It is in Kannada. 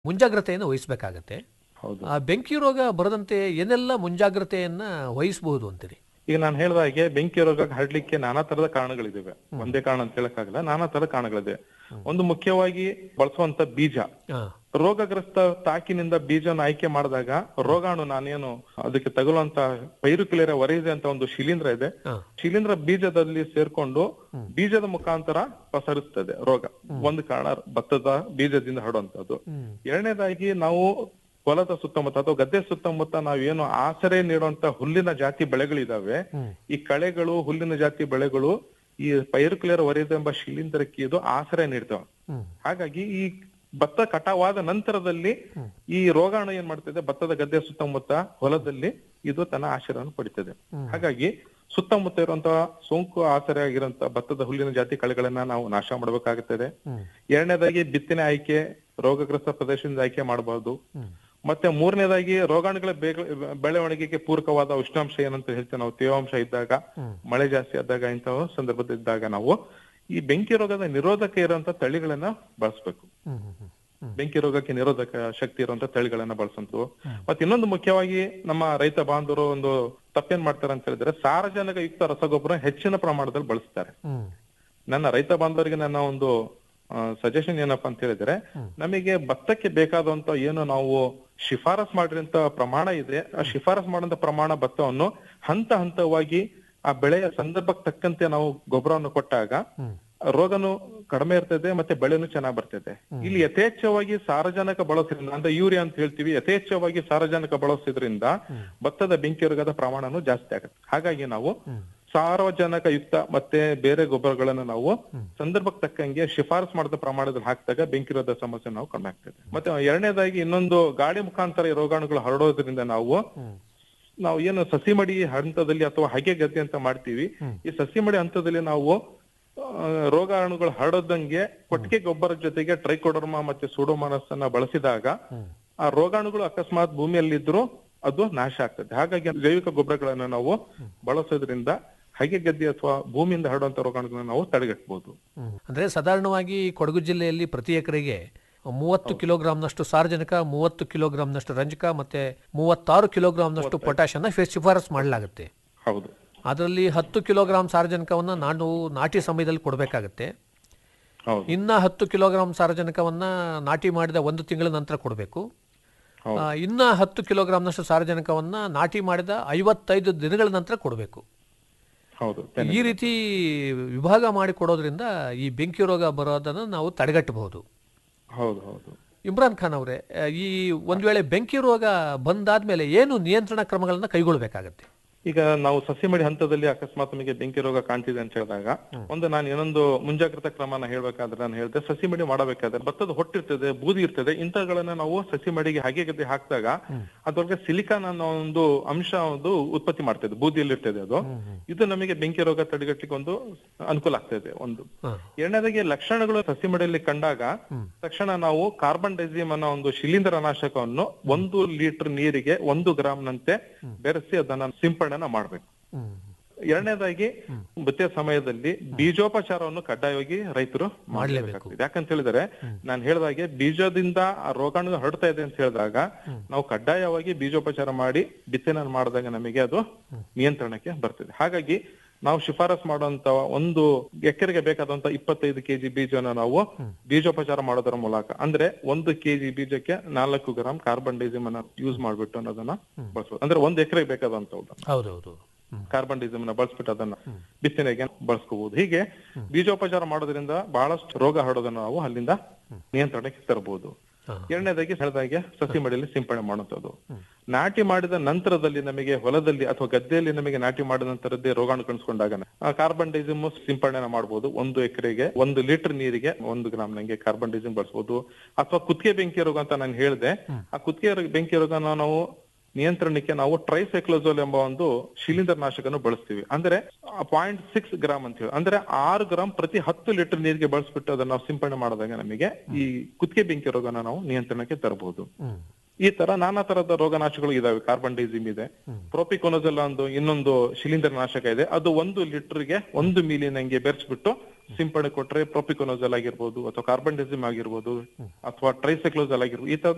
ಮುಂಜಾಗ್ರತೆಯನ್ನು ವಹಿಸಬೇಕಾಗತ್ತೆ ಹೌದು ಆ ಬೆಂಕಿ ರೋಗ ಬರದಂತೆ ಏನೆಲ್ಲ ಮುಂಜಾಗ್ರತೆಯನ್ನ ವಹಿಸಬಹುದು ಅಂತೀರಿ ಈಗ ನಾನು ಹೇಳಿದ ಹಾಗೆ ಬೆಂಕಿ ರೋಗ ಹರಡ್ಲಿಕ್ಕೆ ನಾನಾ ತರದ ಕಾರಣಗಳಿದಾವೆ ಒಂದೇ ಕಾರಣ ಅಂತ ಹೇಳಕ್ಕಾಗಲ್ಲ ನಾನಾ ತರದ ಕಾರಣಗಳಿದೆ ಒಂದು ಮುಖ್ಯವಾಗಿ ಬಳಸುವಂತ ಬೀಜ ಹಾ ರೋಗಗ್ರಸ್ತ ತಾಕಿನಿಂದ ಬೀಜನ ಆಯ್ಕೆ ಮಾಡಿದಾಗ ರೋಗಾಣು ನಾನೇನು ಅದಕ್ಕೆ ತಗುಲುವಂತ ಪೈರುಕ್ಲೇರ ವರೈದೆ ಅಂತ ಒಂದು ಶಿಲೀಂಧ್ರ ಇದೆ ಹಾ ಶಿಲೀಂಧ್ರ ಬೀಜದಲ್ಲಿ ಸೇರ್ಕೊಂಡು ಬೀಜದ ಮುಖಾಂತರ ಪಸರಿಸ್ತದೆ ರೋಗ ಒಂದು ಕಾರಣ ಭತ್ತದ ಬೀಜದಿಂದ ಹರಡುವಂತದ್ದು ಹ್ಮ್ ಎರಡನೇದಾಗಿ ನಾವು ಹೊಲದ ಸುತ್ತಮುತ್ತ ಅಥವಾ ಗದ್ದೆ ಸುತ್ತಮುತ್ತ ನಾವೇನು ಆಸರೆ ನೀಡುವಂತ ಹುಲ್ಲಿನ ಜಾತಿ ಬೆಳೆಗಳಿದಾವೆ ಹ್ಮ್ ಈ ಕಳೆಗಳು ಹುಲ್ಲಿನ ಜಾತಿ ಬೆಳೆಗಳು ಈ ಪೈರುಕ್ಲೇರ್ ವರಿದ ಎಂಬ ಶಿಲೀಂಧ್ರಕ್ಕೆ ಇದು ಆಸರೆ ನೀಡ್ತವೆ ಹ್ಮ್ ಹಾಗಾಗಿ ಈ ಭತ್ತ ಕಟಾವಾದ ನಂತರದಲ್ಲಿ ಈ ರೋಗಾಣು ಏನ್ ಮಾಡ್ತದೆ ಭತ್ತದ ಗದ್ದೆ ಸುತ್ತಮುತ್ತ ಹೊಲದಲ್ಲಿ ಇದು ತನ್ನ ಆಶ್ರಯವನ್ನು ಪಡಿತದೆ ಹಾಗಾಗಿ ಸುತ್ತಮುತ್ತ ಇರುವಂತಹ ಸೋಂಕು ಆಸರೆ ಆಗಿರುವಂತಹ ಭತ್ತದ ಹುಲ್ಲಿನ ಜಾತಿ ಕಳೆಗಳನ್ನ ನಾವು ನಾಶ ಮಾಡಬೇಕಾಗುತ್ತದೆ ಹ್ಮ್ ಎರಡನೇದಾಗಿ ಬಿತ್ತನೆ ಆಯ್ಕೆ ರೋಗಗ್ರಸ್ತ ಪ್ರದೇಶದಿಂದ ಆಯ್ಕೆ ಮಾಡಬಹುದು ಹ್ಮ್ ಮತ್ತೆ ಮೂರನೇದಾಗಿ ರೋಗಾಣುಗಳ ಬೇಗ- ಬೆಳವಣಿಗೆಗೆ ಪೂರಕವಾದ ಉಷ್ಣಾಂಶ ಏನಂತ ಹೇಳ್ತೇವೆ ನಾವು ತೇವಾಂಶ ಇದ್ದಾಗ ಹ್ಮ್. ಮಳೆ ಜಾಸ್ತಿ ಆದಾಗ ಇಂತಹ ಸಂದರ್ಭದಿದ್ದಾಗ ನಾವು ಈ ಬೆಂಕಿ ರೋಗದ ನಿರೋಧಕ ಇರುವಂತ ತಳಿಗಳನ್ನ ಬಳಸಬೇಕು ಹ್ಮ್ ಹ್ಮ್ ಹ್ಮ್ ಬೆಂಕಿ ರೋಗಕ್ಕೆ ನಿರೋಧಕ ಶಕ್ತಿ ಇರುವಂತ ತಳಿಗಳನ್ನ ಬಳಸಂತು ಮತ್ತೆ ಇನ್ನೊಂದು ಮುಖ್ಯವಾಗಿ ನಮ್ಮ ರೈತ ಬಾಂಧವರು ಒಂದು ತಪ್ಪೇನ್ ಮಾಡ್ತಾರೆ ಅಂತ ಹೇಳಿದ್ರೆ ಸಾರಜನಕ ಯುಕ್ತ ರಸಗೊಬ್ಬರ ಹೆಚ್ಚಿನ ಪ್ರಮಾಣದಲ್ಲಿ ಬಳಸ್ತಾರೆ ಹ್ಮ್ ನನ್ನ ರೈತ ಬಾಂಧವರಿಗೆ ನನ್ನ ಒಂದು ಸಜೆಷನ್ ಏನಪ್ಪಾ ಅಂತ ಹೇಳಿದ್ರೆ ನಮಗೆ ಭತ್ತಕ್ಕೆ ಬೇಕಾದಂತ ಏನು ನಾವು ಶಿಫಾರಸ್ ಮಾಡಿರಂತ ಪ್ರಮಾಣ ಇದೆ ಆ ಶಿಫಾರಸ್ ಮಾಡಿದಂತ ಪ್ರಮಾಣ ಭತ್ತವನ್ನು ಹಂತ ಹಂತವಾಗಿ ಆ ಬೆಳೆಯ ಸಂದರ್ಭಕ್ಕೆ ತಕ್ಕಂತೆ ನಾವು ಗೊಬ್ಬರವನ್ನು ಕೊಟ್ಟಾಗ ಹ್ಮ್ ರೋಗನು ಕಡಿಮೆ ಇರ್ತದೆ ಮತ್ತೆ ಬೆಳೆನು ಚೆನ್ನಾಗಿ ಬರ್ತದೆ ಇಲ್ಲಿ ಯಥೇಚ್ಛವಾಗಿ ಸಾರಜನಕ ಬಳಸೋದ್ರಿಂದ ಅಂದ್ರೆ ಯೂರಿಯಾ ಅಂತ ಹೇಳ್ತೀವಿ ಯಥೇಚ್ಛವಾಗಿ ಸಾರಜನಕ ಬಳಸೋದ್ರಿಂದ ಭತ್ತದ ಬೆಂಕಿ ರೋಗದ ಪ್ರಮಾಣನು ಜಾಸ್ತಿ ಆಗುತ್ತೆ ಹಾಗಾಗಿ ನಾವು ಸಾರಜನಕ ಯುಕ್ತ ಮತ್ತೆ ಬೇರೆ ಗೊಬ್ಬರಗಳನ್ನು ನಾವು ಸಂದರ್ಭಕ್ಕೆ ತಕ್ಕಂಗೆ ಶಿಫಾರಸ್ ಮಾಡಿದ ಪ್ರಮಾಣದಲ್ಲಿ ಹಾಕಿದಾಗ ಬೆಂಕಿ ರೋಗದ ಸಮಸ್ಯೆ ನಾವು ಕಡಿಮೆ ಆಗ್ತದೆ ಮತ್ತೆ ಎರಡನೇದಾಗಿ ಇನ್ನೊಂದು ಗಾಳಿ ಮುಖಾಂತರ ಈ ರೋಗಾಣುಗಳು ಹರಡೋದ್ರಿಂದ ನಾವು ನಾವು ಏನು ಸಸಿಮಡಿ ಹಂತದಲ್ಲಿ ಅಥವಾ ಹಗೆ ಗದ್ದೆ ಅಂತ ಮಾಡ್ತೀವಿ ಈ ಸಸಿಮಡಿ ಹಂತದಲ್ಲಿ ನಾವು ಆ, ರೋಗಾಣುಗಳು ಹರಡದಂಗೆ ಕೊಟ್ಟಿಗೆ ಗೊಬ್ಬರದ ಜೊತೆಗೆ ಟ್ರೈಕೋಡರ್ಮಾ ಮತ್ತೆ ಸೂಡೋಮಾನಸ್ ಅನ್ನ ಬಳಸಿದಾಗ ಆ ರೋಗಾಣುಗಳು ಅಕಸ್ಮಾತ್ ಭೂಮಿಯಲ್ಲಿದ್ರು ಅದು ನಾಶ ಆಗ್ತದೆ ಹಾಗಾಗಿ ಜೈವಿಕ ಗೊಬ್ಬರಗಳನ್ನು ನಾವು ಬಳಸೋದ್ರಿಂದ ಹಗೆ ಗದ್ದೆ ಅಥವಾ ಭೂಮಿಯಿಂದ ಹರಡುವಂತ ರೋಗಾಣುಗಳನ್ನ ನಾವು ತಡೆಗಟ್ಟಬಹುದು ಹ್ಮ್. ಅಂದ್ರೆ ಸಾಧಾರಣವಾಗಿ ಕೊಡಗು ಜಿಲ್ಲೆಯಲ್ಲಿ ಪ್ರತಿ ಎಕರೆಗೆ ಮೂವತ್ತು ಕಿಲೋಗ್ರಾಂನಷ್ಟು ಸಾರಜನಕ ಮೂವತ್ತು ಕಿಲೋಗ್ರಾಂನಷ್ಟು ರಂಜಕ ಮತ್ತೆ ಮೂವತ್ತಾರು ಕಿಲೋಗ್ರಾಂನಷ್ಟು ಪೊಟ್ಯಾಶ್ ಅನ್ನ ಫೆ- ಶಿಫಾರಸ್ ಮಾಡಲಾಗುತ್ತೆ ಹೌದು ಅದರಲ್ಲಿ ಹತ್ತು ಕಿಲೋಗ್ರಾಂ ಸಾರಜನಕವನ್ನ ನಾನು ನಾಟಿ ಸಮಯದಲ್ಲಿ ಕೊಡಬೇಕಾಗತ್ತೆ ಹೌದು ಇನ್ನ ಹತ್ತು ಕಿಲೋಗ್ರಾಂ ಸಾರಜನಕವನ್ನ ನಾಟಿ ಮಾಡಿದ ಒಂದು ತಿಂಗಳ ನಂತರ ಕೊಡಬೇಕು ಹೌದು. ಇನ್ನ ಹತ್ತು ಕಿಲೋಗ್ರಾಂನಷ್ಟು ಸಾರಜನಕವನ್ನ ನಾಟಿ ಮಾಡಿದ ಐವತ್ತೈದು ದಿನಗಳ ನಂತರ ಕೊಡಬೇಕು ಹೌದು ಈ ರೀತಿ ವಿಭಾಗ ಮಾಡಿ ಕೊಡೋದ್ರಿಂದ ಈ ಬೆಂಕಿ ರೋಗ ಬರೋದನ್ನು ನಾವು ತಡೆಗಟ್ಟಬಹುದು ಹೌದು ಹೌದು ಇಮ್ರಾನ್ ಖಾನ್ ಅವರೇ ಆ, ಈ ಒಂದ್ ವೇಳೆ ಬೆಂಕಿ ರೋಗ ಬಂದಾದ್ಮೇಲೆ ಏನು ನಿಯಂತ್ರಣ ಕ್ರಮಗಳನ್ನ ಕೈಗೊಳ್ಳಬೇಕಾಗತ್ತೆ ಈಗ ನಾವು ಸಸಿಮಡಿ ಹಂತದಲ್ಲಿ ಅಕಸ್ಮಾತ್ ನಮಗೆ ಬೆಂಕಿ ರೋಗ ಕಾಣ್ತಿದೆ ಅಂತ ಹೇಳಿದಾಗ ಒಂದು ನಾನು ಇನ್ನೊಂದು ಮುಂಜಾಗ್ರತಾ ಕ್ರಮನ ಹೇಳ್ಬೇಕಾದ್ರೆ ನಾನು ಹೇಳಿದೆ ಸಸಿಮಡಿ ಮಾಡಬೇಕಾದ್ರೆ ಭತ್ತದ ಹೊಟ್ಟಿರ್ತದೆ ಬೂದಿ ಇರ್ತದೆ ಇಂಥವುಗಳನ್ನ ನಾವು ಸಸಿಮಡಿಗೆ ಹಾಗೆ ಗದ್ದೆ ಹಾಕಿದಾಗ ಅದ್ರೊಳಗೆ ಸಿಲಿಕಾನ್ ಅನ್ನೋ ಒಂದು ಅಂಶ ಒಂದು ಉತ್ಪತ್ತಿ ಮಾಡ್ತದೆ ಬೂದಿಯಲ್ಲಿ ಇರ್ತದೆ ಅದು ಇದು ನಮಗೆ ಬೆಂಕಿ ರೋಗ ತಡೆಗಟ್ಟಲಿಕ್ಕೆ ಒಂದು ಅನುಕೂಲ ಆಗ್ತದೆ ಒಂದು ಹಾ. ಎರಡನೇದಾಗಿ ಲಕ್ಷಣಗಳು ಸಸಿಮಡಿಯಲ್ಲಿ ಕಂಡಾಗ ತಕ್ಷಣ ನಾವು ಕಾರ್ಬನ್ ಡೈಸಿಮ್ ಅನ್ನೋ ಒಂದು ಶಿಲೀಂಧ್ರ ನಾಶಕವನ್ನು ಒಂದು ಲೀಟರ್ ನೀರಿಗೆ ಒಂದು ಗ್ರಾಮ್ನಂತೆ ಬೆರೆಸಿ ಅದನ್ನ ಸಿಂಪಡಣೆ ಮಾಡ್ಬೇಕು ಹ್ಮ್. ಎರಡನೇದಾಗಿ ಬಿತ್ತೆ ಸಮಯದಲ್ಲಿ ಬೀಜೋಪಚಾರವನ್ನು ಕಡ್ಡಾಯವಾಗಿ ರೈತರು ಮಾಡಲೇಬೇಕಾಗ್ತದೆ ಯಾಕಂತ ಹೇಳಿದ್ರೆ ನಾನು ಹೇಳಿದಾಗೆ ಬೀಜದಿಂದ ಆ ರೋಗಾಣು ಹರಡ್ತಾ ಇದೆ ಅಂತ ಹೇಳಿದಾಗ ನಾವು ಕಡ್ಡಾಯವಾಗಿ ಬೀಜೋಪಚಾರ ಮಾಡಿ ಬಿತ್ತನೆ ಮಾಡಿದಾಗ ನಮಗೆ ಅದು ನಿಯಂತ್ರಣಕ್ಕೆ ಬರ್ತದೆ ಹಾಗಾಗಿ ನಾವು ಶಿಫಾರಸ್ ಮಾಡುವಂತ ಒಂದು ಎಕರೆಗೆ ಬೇಕಾದಂತ ಇಪ್ಪತ್ತೈದು ಕೆಜಿ ಬೀಜನ ನಾವು ಬೀಜೋಪಚಾರ ಮಾಡೋದರ ಮೂಲಕ ಅಂದ್ರೆ ಒಂದು ಕೆಜಿ ಬೀಜಕ್ಕೆ ನಾಲ್ಕು ಗ್ರಾಮ್ ಕಾರ್ಬನ್ ಡೈಸಿಮ್ ಅನ್ನ ಯೂಸ್ ಮಾಡ್ಬಿಟ್ಟು ಅನ್ನೋದನ್ನ ಬಳಸಬಹುದು ಅಂದ್ರೆ ಒಂದು ಎಕರೆಗೆ ಬೇಕಾದಂತವ್ದು ಹೌದೌದು ಹ್ಮ್. ಕಾರ್ಬನ್ ಡೈಸಿಮ್ ನ ಬಳಸ್ಬಿಟ್ಟು ಅದನ್ನ ಬಿತ್ತನೆಗೆ ಬಳಸ್ಕೋಬಹುದು ಹೀಗೆ ಬೀಜೋಪಚಾರ ಮಾಡೋದ್ರಿಂದ ಬಹಳಷ್ಟು ರೋಗ ಹರಡೋದನ್ನ ನಾವು ಅಲ್ಲಿಂದ ನಿಯಂತ್ರಣಕ್ಕೆ ತರಬಹುದು ಹಾ. ಎರಡನೇದಾಗಿ ಹೇಳಿದಾಗೆ ಸಸಿ ಮಡಿಯಲ್ಲಿ ಸಿಂಪಡಣೆ ಮಾಡುವಂತದ್ದು ನಾಟಿ ಮಾಡಿದ ನಂತರದಲ್ಲಿ ನಮಗೆ ಹೊಲದಲ್ಲಿ ಅಥವಾ ಗದ್ದೆಯಲ್ಲಿ ನಮಗೆ ನಾಟಿ ಮಾಡಿದ ನಂತರದ್ದೇ ರೋಗಾಣು ಕಾಣಿಸ್ಕೊಂಡಾಗ ಕಾರ್ಬನ್ ಡೈಸಿಮ್ ಸಿಂಪಡಣೆ ಮಾಡಬಹುದು ಒಂದು ಎಕರೆಗೆ ಒಂದು ಲೀಟರ್ ನೀರಿಗೆ ಒಂದು ಗ್ರಾಮ್ ನಂಗೆ ಕಾರ್ಬನ್ ಡೈಸಿಮ್ ಬಳಸಬಹುದು ಅಥವಾ ಕುತ್ತಿಗೆ ಬೆಂಕಿ ರೋಗ ಅಂತ ನಾನು ಹೇಳಿದೆ ಆ ಕುತ್ತಿಗೆ ರೋಗ- ಬೆಂಕಿ ರೋಗನ ನಾವು ನಿಯಂತ್ರಣಕ್ಕೆ ನಾವು ಟ್ರೈಸೈಕ್ಲೋಸೋಲ್ ಎಂಬ ಒಂದು ಶಿಲೀಂಧ್ರ ನಾಶಕನ್ನು ಬಳಸ್ತೀವಿ ಅಂದ್ರೆ ಪಾಯಿಂಟ್ ಸಿಕ್ಸ್ ಗ್ರಾಮ್ ಅಂತ ಹೇಳಿ ಅಂದ್ರೆ ಆರು ಗ್ರಾಮ್ ಪ್ರತಿ ಹತ್ತು ಲೀಟರ್ ನೀರಿಗೆ ಬಳಸ್ಬಿಟ್ಟು ಅದನ್ನ ನಾವು ಸಿಂಪಡಣೆ ಮಾಡಿದಾಗ ನಮಗೆ ಈ ಕುತ್ತಿಗೆ ಬೆಂಕಿ ರೋಗನ ನಾವು ನಿಯಂತ್ರಣಕ್ಕೆ ತರಬಹುದು ಹ್ಮ್. ಈ ತರ ನಾನಾ ತರದ ರೋಗನಾಶಗಳು ಇದಾವೆ ಕಾರ್ಬನ್ ಡೈಸಿಮ್ ಇದೆ ಪ್ರೋಪಿಕೊನೋಜಲ್ ಒಂದು ಇನ್ನೊಂದು ಶಿಲೀಂಧ್ರ ನಾಶಕ ಇದೆ ಅದು ಒಂದು ಲೀಟರ್ಗೆ ಒಂದು ಮಿಲಿ ನಂಗೆ ಬೆರೆಸ್ಬಿಟ್ಟು ಸಿಂಪಡಣೆ ಕೊಟ್ರೆ ಪ್ರೋಪಿಕೊನೋಜಲ್ ಆಗಿರ್ಬೋದು ಅಥವಾ ಕಾರ್ಬನ್ ಡೈಸಿಮ್ ಆಗಿರ್ಬೋದು ಅಥವಾ ಟ್ರೈಸೈಕ್ಲೋಜಲ್ ಆಗಿರ್ಬೋದು ಈ ತರ